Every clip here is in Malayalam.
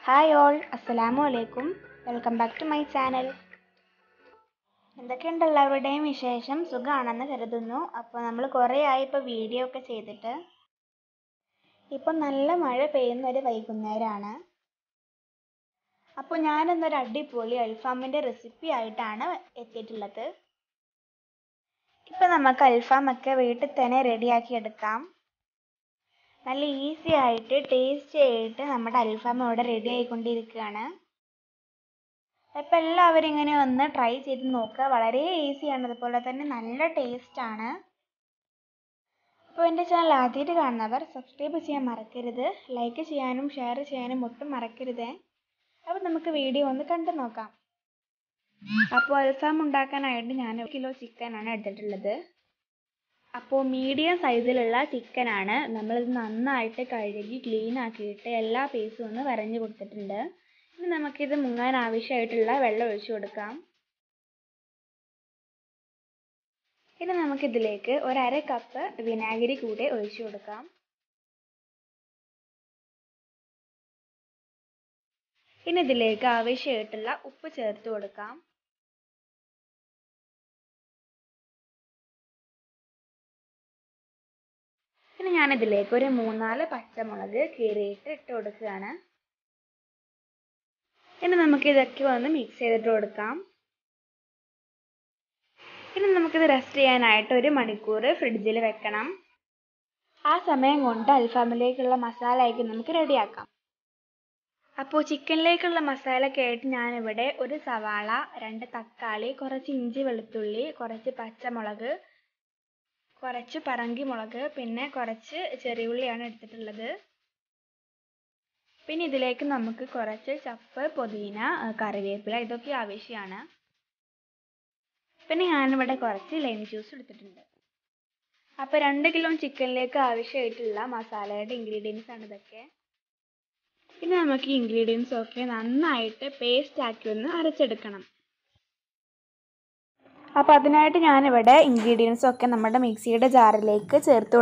ഹായ് ഓൾ അസ്സലാമു അലൈക്കും welcome back to my channel എന്തൊക്കെയുണ്ട് എല്ലാവരുടെയും വിശേഷം സുഖമാണെന്ന് കരുതുന്നു അപ്പോൾ നമ്മൾ കുറേ ആയി ഇപ്പോൾ വീഡിയോ ഒക്കെ ചെയ്തിട്ട് ഇപ്പം നല്ല മഴ പെയ്യുന്ന ഒരു വൈകുന്നേരമാണ് അപ്പോൾ ഞാനിന്നൊരു അടിപൊളി അൽഫാമിൻ്റെ റെസിപ്പി ആയിട്ടാണ് എത്തിയിട്ടുള്ളത് ഇപ്പം നമുക്ക് അൽഫാമൊക്കെ വീട്ടിൽ തന്നെ റെഡിയാക്കി എടുക്കാം നല്ല ഈസി ആയിട്ട് ടേസ്റ്റി ആയിട്ട് നമ്മുടെ അൽഫാം ഇവിടെ റെഡി ആയിക്കൊണ്ടിരിക്കുകയാണ് അപ്പം എല്ലാവരും ഇങ്ങനെ ഒന്ന് ട്രൈ ചെയ്ത് നോക്കുക വളരെ ഈസിയാണ് അതുപോലെ തന്നെ നല്ല ടേസ്റ്റാണ് അപ്പോൾ എൻ്റെ ചാനൽ ആദ്യമായിട്ട് കാണുന്നവർ സബ്സ്ക്രൈബ് ചെയ്യാൻ മറക്കരുത് ലൈക്ക് ചെയ്യാനും ഷെയർ ചെയ്യാനും ഒട്ടും മറക്കരുത് അപ്പോൾ നമുക്ക് വീഡിയോ ഒന്ന് കണ്ടു നോക്കാം അപ്പോൾ അൽഫാം ഉണ്ടാക്കാനായിട്ട് ഞാൻ ഒരു കിലോ ചിക്കനാണ് എടുത്തിട്ടുള്ളത് അപ്പോൾ മീഡിയം സൈസിലുള്ള ചിക്കനാണ് നമ്മളിത് നന്നായിട്ട് കഴുകി ക്ലീൻ ആക്കിയിട്ട് എല്ലാ പീസും ഒന്ന് വരഞ്ഞു കൊടുത്തിട്ടുണ്ട് ഇനി നമുക്കിത് മുങ്ങാൻ ആവശ്യമായിട്ടുള്ള വെള്ളം ഒഴിച്ചു കൊടുക്കാം ഇനി നമുക്കിതിലേക്ക് ഒരു അര കപ്പ് വിനാഗിരി കൂടെ ഒഴിച്ചു കൊടുക്കാം ഇനി ഇതിലേക്ക് ആവശ്യമായിട്ടുള്ള ഉപ്പ് ചേർത്ത് കൊടുക്കാം ഇനി ഞാനിതിലേക്ക് ഒരു മൂന്നാല് പച്ചമുളക് കീറിയിട്ട് ഇട്ട് കൊടുക്കുകയാണ് ഇനി നമുക്ക് ഇതൊക്കെ ഒന്ന് മിക്സ് ചെയ്തിട്ട് കൊടുക്കാം ഇനി നമുക്കിത് റെസ്റ്റ് ചെയ്യാനായിട്ട് ഒരു മണിക്കൂർ ഫ്രിഡ്ജിൽ വെക്കണം ആ സമയം കൊണ്ട് അൽഫാമിലേക്കുള്ള മസാലയൊക്കെ നമുക്ക് റെഡിയാക്കാം അപ്പോൾ ചിക്കനിലേക്കുള്ള മസാലയൊക്കെ ആയിട്ട് ഞാനിവിടെ ഒരു സവാള രണ്ട് തക്കാളി കുറച്ച് ഇഞ്ചി വെളുത്തുള്ളി കുറച്ച് പച്ചമുളക് കുറച്ച് പറങ്കി മുളക് പിന്നെ കുറച്ച് ചെറിയുള്ളിയാണ് എടുത്തിട്ടുള്ളത് പിന്നെ ഇതിലേക്ക് നമുക്ക് കുറച്ച് ചപ്പ് പുതിന കറിവേപ്പില ഇതൊക്കെ ആവശ്യമാണ് പിന്നെ ഞാനിവിടെ കുറച്ച് ലൈം ജ്യൂസ് എടുത്തിട്ടുണ്ട് അപ്പോൾ രണ്ട് കിലോ ചിക്കനിലേക്ക് ആവശ്യമായിട്ടുള്ള മസാലയുടെ ഇൻഗ്രീഡിയൻസ് ആണ് ഇതൊക്കെ പിന്നെ നമുക്ക് ഈ ഇൻഗ്രീഡിയൻസ് ഒക്കെ നന്നായിട്ട് പേസ്റ്റ് ആക്കി ഒന്ന് അരച്ചെടുക്കണം അപ്പോൾ അതിനായിട്ട് ഞാനിവിടെ ഇൻഗ്രീഡിയൻസ് ഒക്കെ നമ്മുടെ മിക്സിയുടെ ജാറിലേക്ക് ചേർത്ത്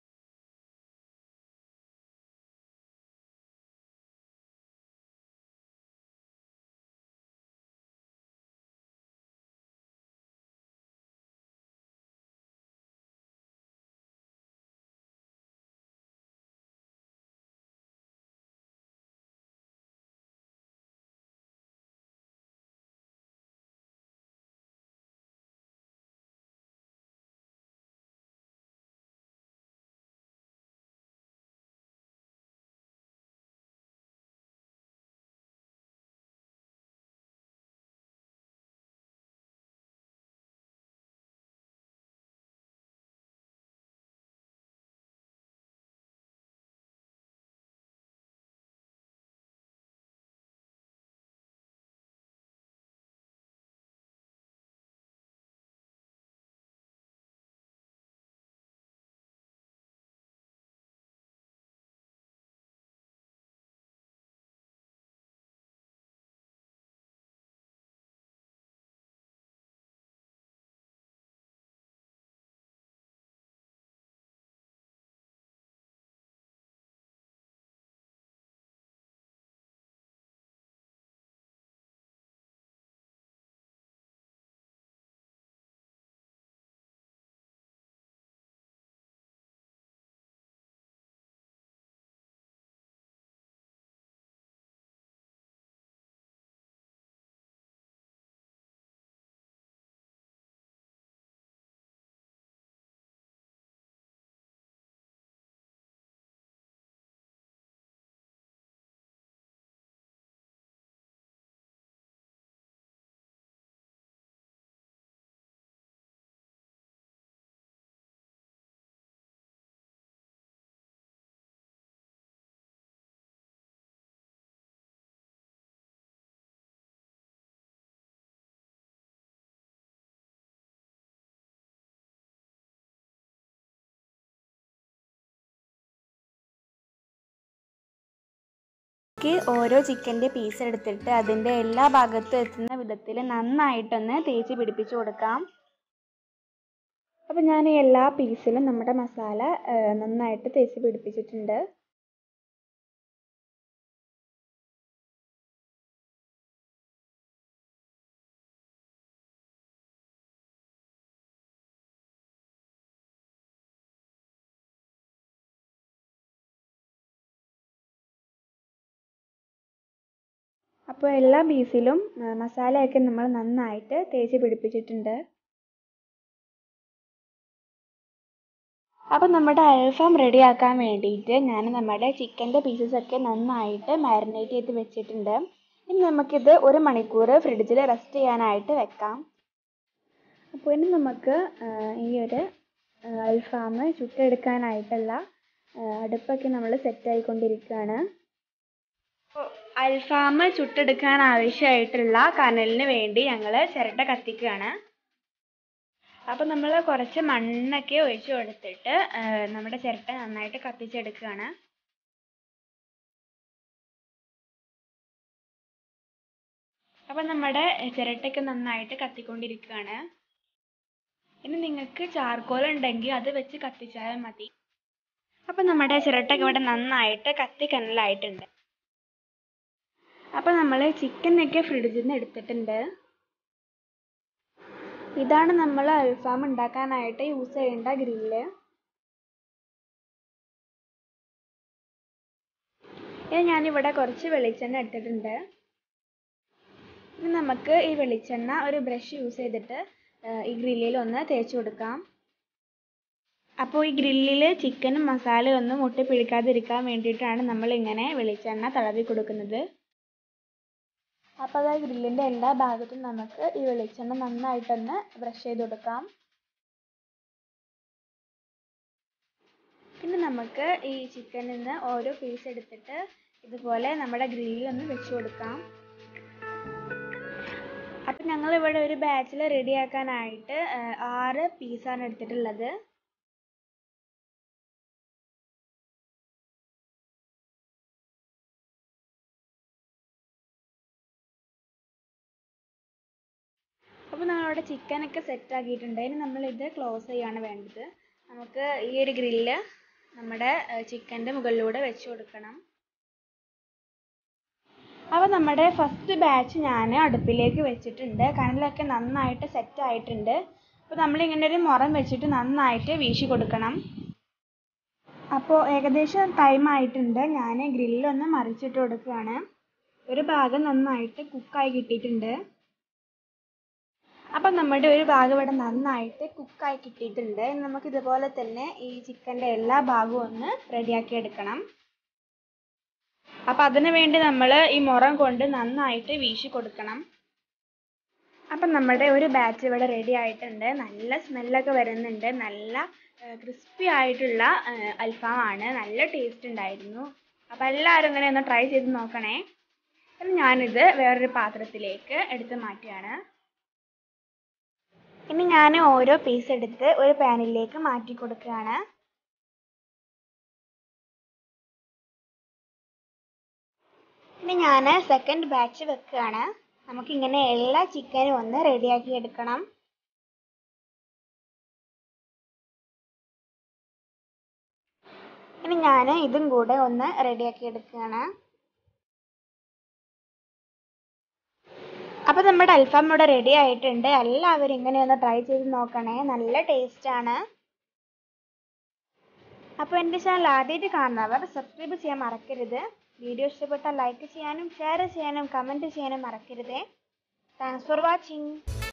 ഓരോ ചിക്കൻ്റെ പീസ് എടുത്തിട്ട് അതിൻ്റെ എല്ലാ ഭാഗത്തും എത്തുന്ന വിധത്തിൽ നന്നായിട്ടൊന്ന് തേച്ച് പിടിപ്പിച്ച് കൊടുക്കാം അപ്പോൾ ഞാൻ എല്ലാ പീസിലും നമ്മുടെ മസാല നന്നായിട്ട് തേച്ച് പിടിപ്പിച്ചിട്ടുണ്ട് അപ്പോൾ എല്ലാ പീസിലും മസാലയൊക്കെ നമ്മൾ നന്നായിട്ട് തേച്ച് പിടിപ്പിച്ചിട്ടുണ്ട് അപ്പോൾ നമ്മുടെ അൽഫാം റെഡിയാക്കാൻ വേണ്ടിയിട്ട് ഞാൻ നമ്മുടെ ചിക്കൻ്റെ പീസസ് ഒക്കെ നന്നായിട്ട് മാരിനേറ്റ് ചെയ്ത് വെച്ചിട്ടുണ്ട് ഇനി നമുക്കിത് ഒരു മണിക്കൂർ ഫ്രിഡ്ജിൽ റെസ്റ്റ് ചെയ്യാനായിട്ട് വെക്കാം അപ്പോൾ ഇനി നമുക്ക് ഈ ഒരു അൽഫാം ചുട്ടെടുക്കാനായിട്ടുള്ള അടുപ്പൊക്കെ നമ്മൾ സെറ്റായിക്കൊണ്ടിരിക്കുകയാണ് അപ്പോൾ അൽഫാം ചുട്ടെടുക്കാൻ ആവശ്യമായിട്ടുള്ള കനലിന് വേണ്ടി ഞങ്ങൾ ചിരട്ട കത്തിക്കുകയാണ് അപ്പോൾ നമ്മൾ കുറച്ച് മണ്ണൊക്കെ ഒഴിച്ചു കൊടുത്തിട്ട് നമ്മുടെ ചിരട്ട നന്നായിട്ട് കത്തിച്ചെടുക്കുകയാണ് അപ്പോൾ നമ്മുടെ ചിരട്ടയൊക്കെ നന്നായിട്ട് കത്തിക്കൊണ്ടിരിക്കുകയാണ് ഇനി നിങ്ങൾക്ക് ചാർക്കോൽ ഉണ്ടെങ്കിൽ അത് വെച്ച് കത്തിച്ചാൽ മതി അപ്പോൾ നമ്മുടെ ചിരട്ടയൊക്കെ ഇവിടെ നന്നായിട്ട് കത്തി കനലായിട്ടുണ്ട് അപ്പോൾ നമ്മൾ ചിക്കനൊക്കെ ഫ്രിഡ്ജിൽ നിന്ന് എടുത്തിട്ടുണ്ട് ഇതാണ് നമ്മൾ അൽഫാം ഉണ്ടാക്കാനായിട്ട് യൂസ് ചെയ്യേണ്ട ഗ്രില്ല് ഇനി ഞാനിവിടെ കുറച്ച് വെളിച്ചെണ്ണ എടുത്തിട്ടുണ്ട് ഇനി നമുക്ക് ഈ വെളിച്ചെണ്ണ ഒരു ബ്രഷ് യൂസ് ചെയ്തിട്ട് ഈ ഗ്രില്ലിൽ ഒന്ന് തേച്ച് കൊടുക്കാം അപ്പോൾ ഈ ഗ്രില്ലിൽ ചിക്കനും മസാലയും ഒന്നും ഒട്ടിപ്പിടിക്കാതിരിക്കാൻ വേണ്ടിയിട്ടാണ് നമ്മൾ ഇങ്ങനെ വെളിച്ചെണ്ണ തടവി കൊടുക്കുന്നത് അപ്പോൾ അത് ഗ്രില്ലിൻ്റെ എല്ലാ ഭാഗത്തും നമുക്ക് ഈ വെളിച്ചെണ്ണ നന്നായിട്ടൊന്ന് ബ്രഷ് ചെയ്ത് കൊടുക്കാം പിന്നെ നമുക്ക് ഈ ചിക്കനിൽ നിന്ന് ഓരോ പീസ് എടുത്തിട്ട് ഇതുപോലെ നമ്മുടെ ഗ്രില്ലിൽ ഒന്ന് വെച്ച് കൊടുക്കാം അപ്പം ഞങ്ങൾ ഇവിടെ ഒരു ബാച്ചിൽ റെഡിയാക്കാനായിട്ട് ആറ് പീസാണ് എടുത്തിട്ടുള്ളത് അപ്പോൾ നമ്മളിവിടെ ചിക്കനൊക്കെ സെറ്റ് ആക്കിയിട്ടുണ്ട് ഇനി നമ്മളിത് ക്ലോസ് ചെയ്യാണ് വേണ്ടത് നമുക്ക് ഈ ഒരു ഗ്രില്ല് നമ്മുടെ ചിക്കൻ്റെ മുകളിലൂടെ വെച്ച് കൊടുക്കണം അപ്പോൾ നമ്മുടെ ഫസ്റ്റ് ബാച്ച് ഞാൻ അടുപ്പിലേക്ക് വെച്ചിട്ടുണ്ട് കനലൊക്കെ നന്നായിട്ട് സെറ്റ് ആയിട്ടുണ്ട് അപ്പോൾ നമ്മളിങ്ങനെ ഒരു മുറം വെച്ചിട്ട് നന്നായിട്ട് വീശി കൊടുക്കണം അപ്പോൾ ഏകദേശം ടൈം ആയിട്ടുണ്ട് ഞാൻ ഗ്രില്ലൊന്ന് മറിച്ചിട്ട് കൊടുക്കുകയാണ് ഒരു ഭാഗം നന്നായിട്ട് കുക്കായി കിട്ടിയിട്ടുണ്ട് അപ്പം നമ്മുടെ ഒരു ഭാഗം ഇവിടെ നന്നായിട്ട് കുക്കായി കിട്ടിയിട്ടുണ്ട് നമുക്ക് ഇതുപോലെ തന്നെ ഈ ചിക്കൻ്റെ എല്ലാ ഭാഗവും ഒന്ന് റെഡിയാക്കി എടുക്കണം അപ്പം അതിനു വേണ്ടി നമ്മൾ ഈ മുറം കൊണ്ട് നന്നായിട്ട് വീശി കൊടുക്കണം അപ്പം നമ്മുടെ ഒരു ബാച്ച് ഇവിടെ റെഡി ആയിട്ടുണ്ട് നല്ല സ്മെല്ലൊക്കെ വരുന്നുണ്ട് നല്ല ക്രിസ്പി ആയിട്ടുള്ള അൽഫാമാണ് നല്ല ടേസ്റ്റ് ഉണ്ടായിരുന്നു അപ്പോൾ എല്ലാവരും ഇങ്ങനെ ഒന്ന് ട്രൈ ചെയ്ത് നോക്കണേ ഞാനിത് വേറൊരു പാത്രത്തിലേക്ക് എടുത്ത് മാറ്റുകയാണ് ഇനി ഞാൻ ഓരോ പീസ് എടുത്ത് ഒരു പാനിലേക്ക് മാറ്റി കൊടുക്കുകയാണ് ഇനി ഞാൻ സെക്കൻഡ് ബാച്ച് വെക്കുകയാണ് നമുക്കിങ്ങനെ എല്ലാ ചിക്കനും ഒന്ന് റെഡിയാക്കി എടുക്കണം ഇനി ഞാൻ ഇതും കൂടെ ഒന്ന് റെഡിയാക്കി എടുക്കുകയാണ് അപ്പോൾ നമ്മുടെ അൽഫാം ഇവിടെ റെഡി ആയിട്ടുണ്ട് എല്ലാവരും ഇങ്ങനെ ഒന്ന് ട്രൈ ചെയ്ത് നോക്കണേ നല്ല ടേസ്റ്റാണ് അപ്പോൾ എൻ്റെ ചാനൽ ആദ്യമായിട്ട് കാണുന്നവർ സബ്സ്ക്രൈബ് ചെയ്യാൻ മറക്കരുത് വീഡിയോ ഇഷ്ടപ്പെട്ടാൽ ലൈക്ക് ചെയ്യാനും ഷെയർ ചെയ്യാനും കമൻറ്റ് ചെയ്യാനും മറക്കരുതേ താങ്ക്സ് ഫോർ വാച്ചിങ്